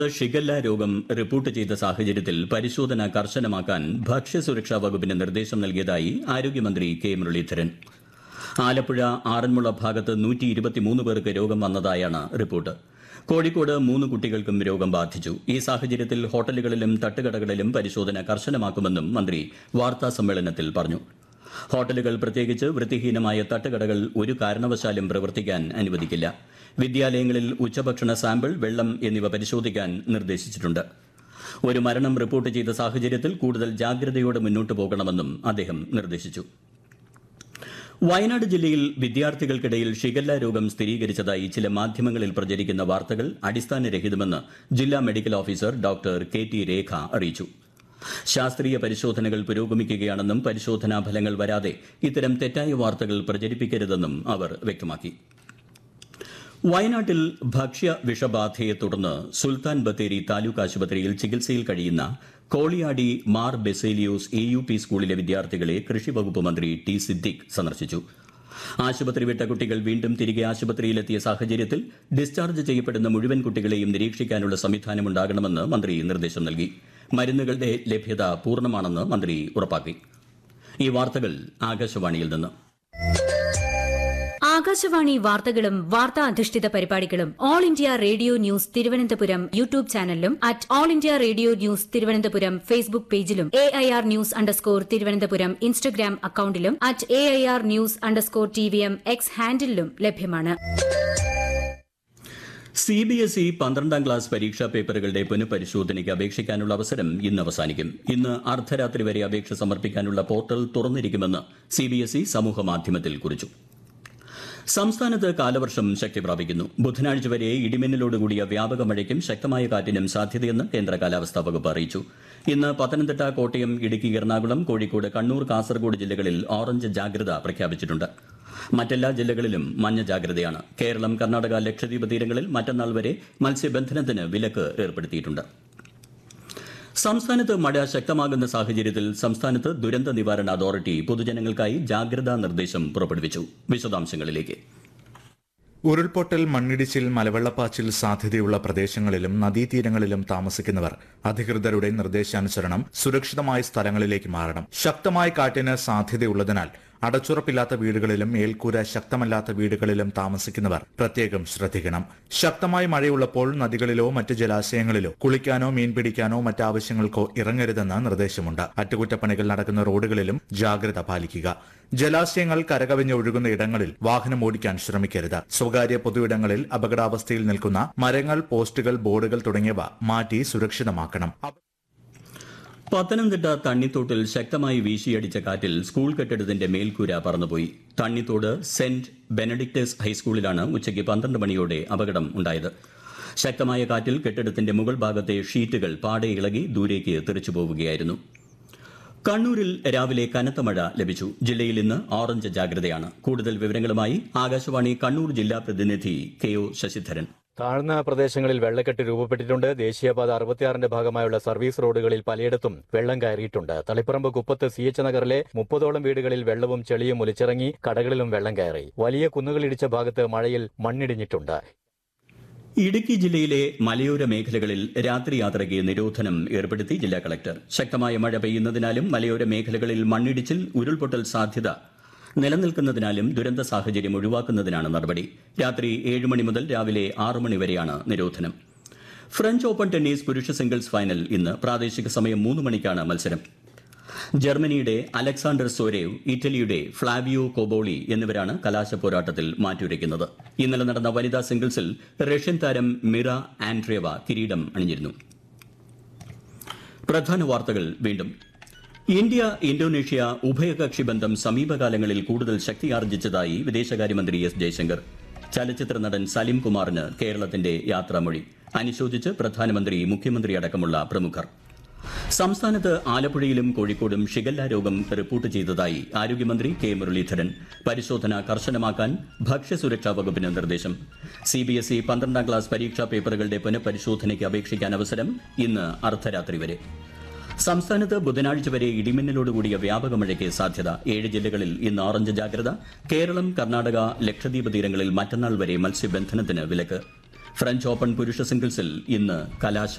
shigella രോഗം report ചെയ്ത സാഹചര്യത്തിൽ പരിശോധന കർശനമാക്കാൻ ഭക്ഷ്യസുരക്ഷാ വകുപ്പിന് നിർദ്ദേശം നൽകിയതായി ആരോഗ്യമന്ത്രി കെ മുരളീധരൻ ആലപ്പുഴ ആറന്മുള ഭാഗത്ത് നൂറ്റി ഇരുപത്തിമൂന്ന് പേർക്ക് രോഗം വന്നതായാണ് റിപ്പോർട്ട് കോഴിക്കോട് മൂന്ന് കുട്ടികൾക്കും രോഗം ബാധിച്ചു ഈ സാഹചര്യത്തിൽ ഹോട്ടലുകളിലും തട്ടുകടകളിലും പരിശോധന കർശനമാക്കുമെന്നും മന്ത്രി വാർത്താ സമ്മേളനത്തിൽ പറഞ്ഞു ഹോട്ടലുകൾ പ്രത്യേകിച്ച് വൃത്തിഹീനമായ തട്ടുകടകൾ ഒരു കാരണവശാലും പ്രവർത്തിക്കാൻ അനുവദിക്കില്ല വിദ്യാലയങ്ങളിൽ ഉച്ചഭക്ഷണ സാമ്പിൾ വെള്ളം എന്നിവ പരിശോധിക്കാൻ നിർദ്ദേശിച്ചിട്ടുണ്ട് ഒരു മരണം റിപ്പോർട്ട് ചെയ്ത സാഹചര്യത്തിൽ കൂടുതൽ ജാഗ്രതയോടെ മുന്നോട്ട് പോകണമെന്നും അദ്ദേഹം നിർദ്ദേശിച്ചു വയനാട് ജില്ലയിൽ വിദ്യാർത്ഥികൾക്കിടയിൽ ഷിഗല്ല രോഗം സ്ഥിരീകരിച്ചതായി ചില മാധ്യമങ്ങളിൽ പ്രചരിക്കുന്ന വാർത്തകൾ അടിസ്ഥാനരഹിതമെന്ന് ജില്ലാ medical officer doctor K T Rekha അറിയിച്ചു ശാസ്ത്രീയ പരിശോധനകൾ പുരോഗമിക്കുകയാണെന്നും പരിശോധനാ ഫലങ്ങൾ വരാതെ ഇത്തരം തെറ്റായ വാർത്തകൾ പ്രചരിപ്പിക്കരുതെന്നും അവർ വ്യക്തമാക്കി വയനാട്ടിൽ ഭക്ഷ്യ വിഷബാധയെ തുടർന്ന് സുൽത്താൻ ബത്തേരി താലൂക്ക് ആശുപത്രിയിൽ ചികിത്സയിൽ കഴിയുന്ന Koliyadi Mar Baselios A U P സ്കൂളിലെ വിദ്യാർത്ഥികളെ കൃഷി വകുപ്പ് മന്ത്രി ടി സിദ്ദിഖ് സന്ദർശിച്ചു ആശുപത്രി വിട്ട കുട്ടികൾ വീണ്ടും തിരികെ ആശുപത്രിയിലെത്തിയ സാഹചര്യത്തിൽ ഡിസ്ചാർജ് ചെയ്യപ്പെടുന്ന മുഴുവൻ കുട്ടികളെയും നിരീക്ഷിക്കാനുള്ള സംവിധാനമുണ്ടാകണമെന്ന് മന്ത്രി നിർദ്ദേശം നൽകി മരുന്നുകളുടെ ലഭ്യത പൂർണ്ണമാണെന്ന് മന്ത്രി ഉറപ്പാക്കി ഈ വാർത്തകൾ ആകാശവാണിയിൽ നിന്ന് ആകാശവാണി വാർത്തകളും വാർത്താ അധിഷ്ഠിത പരിപാടികളും All India Radio News Thiruvananthapuram YouTube ചാനലിലും at All India Radio News Thiruvananthapuram Facebook പേജിലും A I R news underscore Thiruvananthapuram Instagram അക്കൌണ്ടിലും at A I R news underscore T V M X ഹാൻഡിലും ലഭ്യമാണ് സി ബി എസ് ഇ പന്ത്രണ്ടാം class പരീക്ഷാ പേപ്പറുകളുടെ പുനഃപരിശോധനയ്ക്ക് അപേക്ഷിക്കാനുള്ള അവസരം ഇന്ന് അവസാനിക്കും ഇന്ന് അർദ്ധരാത്രി വരെ അപേക്ഷ സമർപ്പിക്കാനുള്ള പോർട്ടൽ തുറന്നിരിക്കുമെന്ന് സി ബി എസ് ഇ സമൂഹ മാധ്യമത്തിൽ കുറിച്ചു സംസ്ഥാനത്ത് കാലവർഷം ശക്തി പ്രാപിക്കുന്നു ബുധനാഴ്ച വരെ ഇടിമിന്നലോടുകൂടിയ വ്യാപക മഴയ്ക്കും ശക്തമായ കാറ്റിനും സാധ്യതയെന്ന് കേന്ദ്ര കാലാവസ്ഥാ വകുപ്പ് അറിയിച്ചു ഇന്ന് പത്തനംതിട്ട കോട്ടയം ഇടുക്കി എറണാകുളം കോഴിക്കോട് കണ്ണൂർ കാസർഗോഡ് ജില്ലകളിൽ ഓറഞ്ച് ജാഗ്രത പ്രഖ്യാപിച്ചിട്ടുണ്ട് മറ്റെല്ലാ ജില്ലകളിലും മഞ്ഞ ജാഗ്രതയാണ് കേരളം കർണാടക ലക്ഷദ്വീപ് തീരങ്ങളിൽ മറ്റന്നാൾ വരെ മത്സ്യബന്ധനത്തിന് വിലക്ക് ഏർപ്പെടുത്തിയിട്ടുണ്ട് സംസ്ഥാനത്ത് മഴ ശക്തമാകുന്ന സാഹചര്യത്തിൽ സംസ്ഥാനത്ത് ദുരന്ത നിവാരണ അതോറിറ്റി പൊതുജനങ്ങൾക്കായി ജാഗ്രതാ നിർദ്ദേശം പുറപ്പെടുവിച്ചു വിശദാംശങ്ങളിലേക്ക് ഉരുൾപൊട്ടൽ മണ്ണിടിച്ചിൽ മലവെള്ളപ്പാച്ചിൽ സാധ്യതയുള്ള പ്രദേശങ്ങളിലും നദീതീരങ്ങളിലും താമസിക്കുന്നവർ അധികൃതരുടെ നിർദ്ദേശാനുസരണം സുരക്ഷിതമായ സ്ഥലങ്ങളിലേക്ക് മാറണം ശക്തമായ കാറ്റിന് സാധ്യതയുള്ളതിനാൽ അടച്ചുറപ്പില്ലാത്ത വീടുകളിലും മേൽക്കൂര ശക്തമല്ലാത്ത വീടുകളിലും താമസിക്കുന്നവർ പ്രത്യേകം ശ്രദ്ധിക്കണം ശക്തമായ മഴയുള്ളപ്പോൾ നദികളിലോ മറ്റ് ജലാശയങ്ങളിലോ കുളിക്കാനോ മീൻ പിടിക്കാനോ മറ്റാവശ്യങ്ങൾക്കോ ഇറങ്ങരുതെന്ന് നിർദ്ദേശമുണ്ട് അറ്റകുറ്റപ്പണികൾ നടക്കുന്ന റോഡുകളിലും ജാഗ്രത പാലിക്കുക ജലാശയങ്ങൾ കരകവിഞ്ഞ് ഒഴുകുന്ന ഇടങ്ങളിൽ വാഹനം ഓടിക്കാൻ ശ്രമിക്കരുത് സ്വകാര്യ പൊതുയിടങ്ങളിൽ അപകടാവസ്ഥയിൽ നിൽക്കുന്ന മരങ്ങൾ പോസ്റ്റുകൾ ബോർഡുകൾ തുടങ്ങിയവ മാറ്റി സുരക്ഷിതമാക്കണം പത്തനംതിട്ട തണ്ണിത്തോട്ടിൽ ശക്തമായി വീശിയടിച്ച കാറ്റിൽ സ്കൂൾ കെട്ടിടത്തിന്റെ മേൽക്കൂര പറന്നുപോയി തണ്ണിത്തോട് സെന്റ് ബെനഡിക്ടസ് ഹൈസ്കൂളിലാണ് ഉച്ചയ്ക്ക് പന്ത്രണ്ട് മണിയോടെ അപകടം ഉണ്ടായത് ശക്തമായ കാറ്റിൽ കെട്ടിടത്തിന്റെ മുകൾ ഭാഗത്തെ ഷീറ്റുകൾ പാടെ ഇളകി ദൂരേക്ക് തെറിച്ചു പോവുകയായിരുന്നു കണ്ണൂരിൽ രാവിലെ കനത്ത മഴ ലഭിച്ചു ജില്ലയിൽ ഇന്ന് ഓറഞ്ച് ജാഗ്രതയാണ് കൂടുതൽ വിവരങ്ങളുമായി ആകാശവാണി കണ്ണൂർ ജില്ലാ പ്രതിനിധി കെ ഒ ശശിധരൻ താഴ്ന്ന പ്രദേശങ്ങളിൽ വെള്ളക്കെട്ട് രൂപപ്പെട്ടിട്ടുണ്ട് ദേശീയപാത അറുപത്തിയാറിന്റെ ഭാഗമായുള്ള സർവീസ് റോഡുകളിൽ പലയിടത്തും വെള്ളം കയറിയിട്ടുണ്ട് തളിപ്പറമ്പ് കുപ്പത്ത് സി എച്ച് നഗറിലെ മുപ്പതോളം വീടുകളിൽ വെള്ളവും ചെളിയും ഒലിച്ചിറങ്ങി കടകളിലും വെള്ളം കയറി വലിയ കുന്നുകളിടിച്ച ഭാഗത്ത് മഴയിൽ മണ്ണിടിഞ്ഞിട്ടുണ്ട് ഇടുക്കി ജില്ലയിലെ മലയോര മേഖലകളിൽ രാത്രി യാത്രയ്ക്ക് നിരോധനം ഏർപ്പെടുത്തി ജില്ലാ കളക്ടർ ശക്തമായ മഴ പെയ്യുന്നതിനാലും മലയോര മേഖലകളിൽ മണ്ണിടിച്ചിൽ ഉരുൾപൊട്ടൽ സാധ്യത നിലനിൽക്കുന്നതിനാലും ദുരന്ത സാഹചര്യം ഒഴിവാക്കുന്നതിനാണ് നടപടി രാത്രി ഏഴ് മണി മുതൽ രാവിലെ ആറ് മണി വരെയാണ് നിരോധനം ഫ്രഞ്ച് ഓപ്പൺ ടെന്നീസ് പുരുഷ സിംഗിൾസ് ഫൈനൽ ഇന്ന് പ്രാദേശിക സമയം മൂന്ന് മണിക്കാണ് മത്സരം ജർമ്മനിയുടെ അലക്സാണ്ടർ സോരേവ് ഇറ്റലിയുടെ ഫ്ലാവിയോ കോബോളി എന്നിവരാണ് കലാശ പോരാട്ടത്തിൽ മാറ്റുരയ്ക്കുന്നത് ഇന്നലെ നടന്ന വനിതാ സിംഗിൾസിൽ റഷ്യൻ താരം മിറ ആൻഡ്രേവ കിരീടം അണിഞ്ഞിരുന്നു പ്രധാന വാർത്തകൾ വീണ്ടും ഇന്ത്യ ഇന്തോനേഷ്യ ഉഭയകക്ഷി ബന്ധം സമീപകാലങ്ങളിൽ കൂടുതൽ ശക്തിയാർജിച്ചതായി വിദേശകാര്യമന്ത്രി എസ് ജയശങ്കർ ചലച്ചിത്ര നടൻ സലിം കുമാറിന് കേരളത്തിന്റെ യാത്രാമൊഴി അനുശോചിച്ച് പ്രധാനമന്ത്രി മുഖ്യമന്ത്രി അടക്കമുള്ള പ്രമുഖർ സംസ്ഥാനത്ത് ആലപ്പുഴയിലും കോഴിക്കോടും ഷിഗല്ല രോഗം റിപ്പോർട്ട് ചെയ്തതായി ആരോഗ്യമന്ത്രി കെ മുരളീധരൻ പരിശോധന കർശനമാക്കാൻ ഭക്ഷ്യസുരക്ഷാ വകുപ്പിന് നിർദ്ദേശം സി ബി എസ് ഇ പന്ത്രണ്ടാം ക്ലാസ് പരീക്ഷാ പേപ്പറുകളുടെ പുനഃപരിശോധനയ്ക്ക് അപേക്ഷിക്കാൻ അവസരം ഇന്ന് അർദ്ധരാത്രി വരെ സംസ്ഥാനത്ത് ബുധനാഴ്ച വരെ ഇടിമിന്നലോടുകൂടിയ വ്യാപക മഴയ്ക്ക് സാധ്യത ഏഴ് ജില്ലകളിൽ ഇന്ന് ഓറഞ്ച് ജാഗ്രത കേരളം കർണാടക ലക്ഷദ്വീപ് തീരങ്ങളിൽ മറ്റന്നാൾ വരെ മത്സ്യബന്ധനത്തിന് വിലക്ക് ഫ്രഞ്ച് ഓപ്പൺ പുരുഷ സിംഗിൾസിൽ ഇന്ന് കലാശ